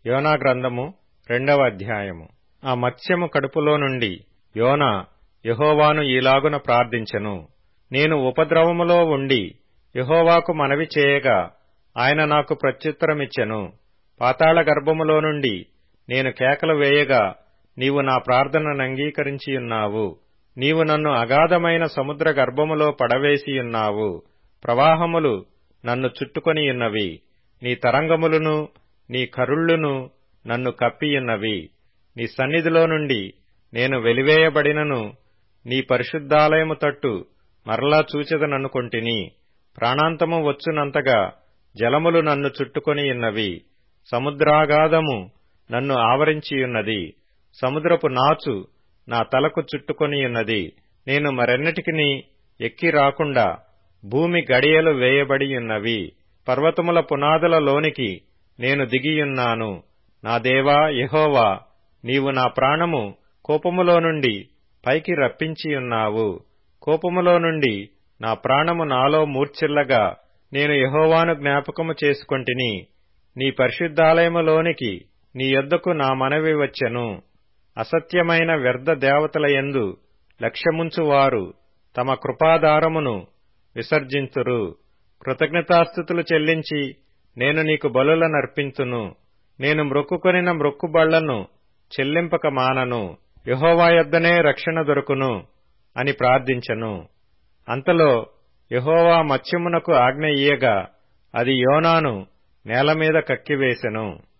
యోనా గ్రంథము రెండవ అధ్యాయము ఆ మత్స్యము కడుపులో నుండి యోనా యహోవాను ఈలాగున ప్రార్థించెను నేను ఉపద్రవములో ఉండి యహోవాకు మనవి చేయగా ఆయన నాకు ప్రత్యుత్తరమిచ్చెను పాతాళ గర్భములో నుండి నేను కేకలు వేయగా నీవు నా ప్రార్థనను అంగీకరించియున్నావు నీవు నన్ను అగాధమైన సముద్ర గర్భములో పడవేసియున్నావు ప్రవాహములు నన్ను చుట్టుకొనియున్నవి నీ తరంగములును నీ కరుళ్ళును నన్ను కప్పియున్నవి నీ సన్నిధిలో నుండి నేను వెలివేయబడినను నీ పరిశుద్ధాలయము తట్టు మరలా చూచెదననుకొంటిని ప్రాణాంతము వచ్చునంతగా జలములు నన్ను చుట్టుకొనియున్నవి సముద్రాగాధము నన్ను ఆవరించియున్నది సముద్రపు నాచు నా తలకు చుట్టుకొనియున్నది నేను మరెన్నటికిని ఎక్కి రాకుండా భూమి గడియలు వేయబడియున్నవి పర్వతముల పునాదుల లోనికి నేను దిగియున్నాను నా దేవా యహోవా నీవు నా ప్రాణము కోపములో నుండి పైకి రప్పించియున్నావు కోపములో నుండి నా ప్రాణము నాలో మూర్ఛిల్లగా నేను యహోవాను జ్ఞాపకము చేసుకొంటిని నీ పరిశుద్ధాలయములోనికి నీ యొద్దకు నా మనవి వచ్చెను అసత్యమైన వ్యర్థ దేవతల యందు లక్ష్యముంచువారు తమ కృపాదారమును విసర్జింతురు కృతజ్ఞతాస్థుతులు చెల్లించి నేను నీకు బలుల నర్పింతును నేను మ్రొక్కుకొనిన మ్రొక్కుబళ్లను చెల్లింపక మానను యహోవా యొద్దనే రక్షణ దొరుకును అని ప్రార్థించెను అంతలో యహోవా మత్స్యమునకు ఆజ్ఞ ఇయ్యగా అది యోనాను నేలమీద కక్కివేశెను